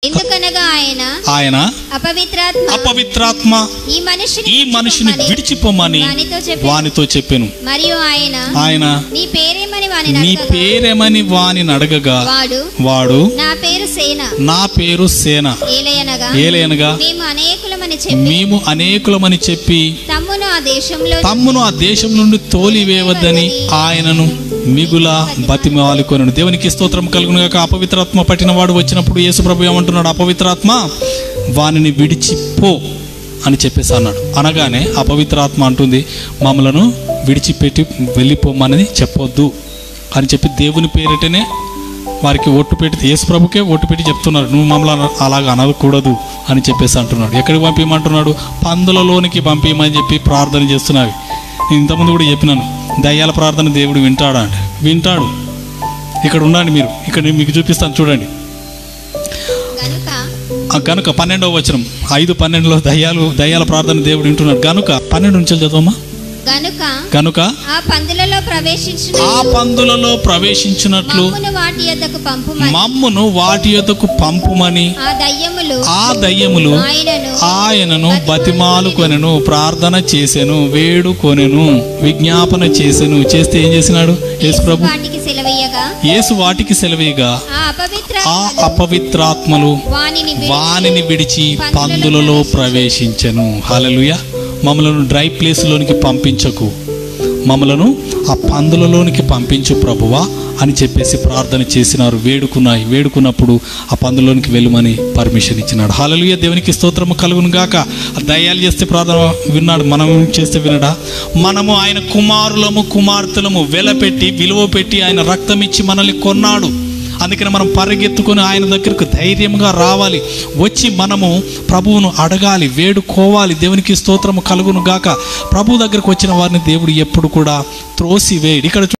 ఎందుకనగా ఆయన ఆయన అపవిత్రాత్మ అపవిత్రాత్మ ఈ మనిషిని ఈ మనిషిని విడిచిపొమ్మని విడిచిపోమని వానితో చెప్పెను. వానితో చెప్పాను మరియు ఆయన ఆయన నీ పేరేమని వాని నీ అడగగా పేరేమని వాని అడగగా వాడు వాడు నా పేరు సేన నా పేరు సేన ఏలయనగా ఏలయనగా మేము అనేకులమని చెప్పి మేము అనేకులమని చెప్పి తమ్మును ఆ దేశంలో తమ్మును ఆ దేశం నుండి తోలివేయవద్దని ఆయనను మిగుల బతిమాలుకొనను దేవునికి స్తోత్రం కలుగును గాక అపవిత్రాత్మ పట్టిన వాడు వచ్చినప్పుడు యేసుప్రభు ఏమంటున్నాడు అపవిత్రాత్మ వానిని విడిచిపో అని చెప్పేసి అన్నాడు అనగానే అపవిత్రాత్మ అంటుంది మమ్మలను విడిచిపెట్టి వెళ్ళిపోమని చెప్పొద్దు అని చెప్పి దేవుని పేరిటనే వారికి ఒట్టు పెట్టి యేసుప్రభుకే ఒట్టు పెట్టి చెప్తున్నారు నువ్వు మమ్మల్ని అలాగ అనకూడదు అని చెప్పేసి అంటున్నాడు ఎక్కడికి పంపించమంటున్నాడు పందులలోనికి పంపించమని చెప్పి ప్రార్థన చేస్తున్నావి నేను ఇంతకుముందు కూడా చెప్పినాను దయ్యాల ప్రార్థన దేవుడు వింటాడా అంటే వింటాడు ఇక్కడ ఉండండి మీరు ఇక్కడ నేను మీకు చూపిస్తాను చూడండి గనుక ఆ గనుక పన్నెండవ వచనం ఐదు పన్నెండులో దయ్యాలు దయ్యాల ప్రార్థన దేవుడు వింటున్నాడు గనుక పన్నెండు నుంచి చదవమ్మా గనుక గనుక ఆ పందులలో ప్రవేశించిన ఆ పందులలో ప్రవేశించినట్లు మమ్మును వాటి యొద్దకు పంపుమని మమ్మును వాటి యొద్దకు పంపుమని ఆ దయ్యములు ఆ దయ్యములు ఆయనను ఆయనను బతిమాలుకొనెను ప్రార్థన చేసెను వేడుకొనెను విజ్ఞాపన చేసెను చేస్తే ఏం చేసినాడు యేసు ప్రభు వాటికి సెలవయ్యగా యేసు వాటికి సెలవేగా ఆ అపవిత్ర ఆ అపవిత్రాత్మలు వానిని విడిచి వానిని విడిచి పందులలో ప్రవేశించెను హల్లెలూయా మమ్మలను డ్రై ప్లేస్లోనికి పంపించకు మమ్మలను ఆ పందులలోనికి పంపించు ప్రభువా అని చెప్పేసి ప్రార్థన చేసినారు వేడుకున్నాయి వేడుకున్నప్పుడు ఆ పందులోనికి వెళ్ళమని పర్మిషన్ ఇచ్చినాడు హాలలుయ దేవునికి స్తోత్రము కలుగును గాక ఆ దయ్యాలు చేస్తే ప్రార్థన విన్నాడు మనం చేస్తే వినడా మనము ఆయన కుమారులము కుమార్తెలము వెలపెట్టి విలువ పెట్టి ఆయన రక్తం ఇచ్చి మనల్ని కొన్నాడు అందుకని మనం పరిగెత్తుకొని ఆయన దగ్గరకు ధైర్యంగా రావాలి వచ్చి మనము ప్రభువును అడగాలి వేడుకోవాలి దేవునికి స్తోత్రము కలుగును గాక ప్రభు దగ్గరకు వచ్చిన వారిని దేవుడు ఎప్పుడు కూడా త్రోసి వేయడు ఇక్కడ చూ-